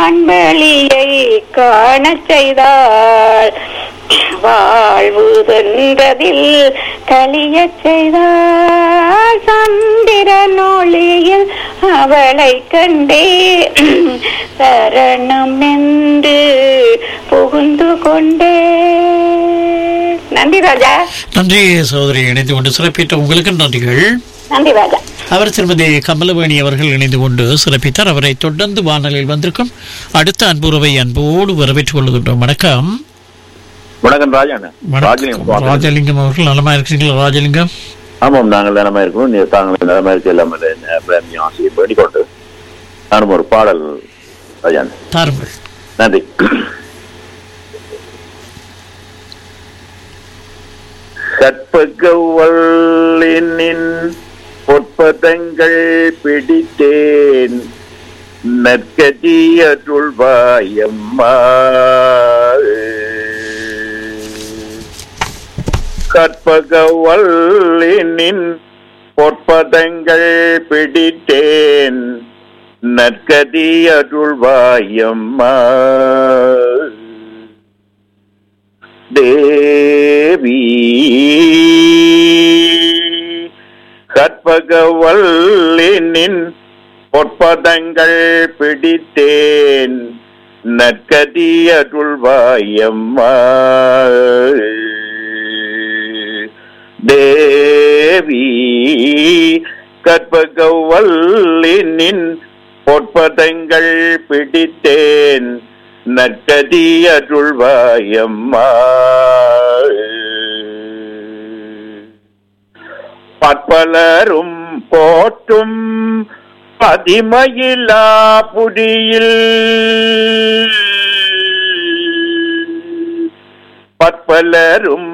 வான்வெளியை காணச் செய்தாள் வாழ்வு வென்றதில் கலியச் செய்தாள் சந்திரன் ஒளியில் அவளை கண்டே சரணம் என்று புகுந்து கொண்டே நன்றி ராஜா நன்றி சகோதரி இணைந்து கொண்டு சிறப்பித்த உங்களுக்கு நன்றிகள் நன்றி ராஜா அவர் திருமதி கமலவேணி அவர்கள் இணைந்து கொண்டு சிறப்பித்தார் அவரை தொடர்ந்து வானலில் வந்திருக்கும் அடுத்த அன்புறவை அன்போடு வரவேற்றுக் கொள்கின்றோம் வணக்கம் வணக்கம் ராஜாண்ணா ராஜலிங்கம் வணக்கம் ராஜலிங்கம் அவர்கள் நலமா இருக்கிறீங்களா ராஜலிங்கம் ஆமாம் நாங்கள் நிலமா இருக்கணும் நீ தாங்கள் நிலமா இருக்க எல்லாம் பிரேமியம் ஆசையை வேண்டிக் கொண்டு நானும் ஒரு பாடல் ராஜாண்ணா தாருங்கள் நன்றி கற்பகவல்லின் பொற்பதங்கள் பிடித்தேன் நற்கதியருள் வாயம்மா கற்பகவல்லின் பொற்பதங்கள் பிடித்தேன் நற்கதியருள் வாயம்மா தேவி கற்பகவல்லினின் பொற்பதங்கள் பிடித்தேன் நற்கதியருள் வாயம்மா தேவி கற்பகவல்லினின் பொற்பதங்கள் பிடித்தேன் நற்கதியருள் வாயம்மா பற்பலரும் போற்றும் பதிமயிலா புடியில் பற்பலரும்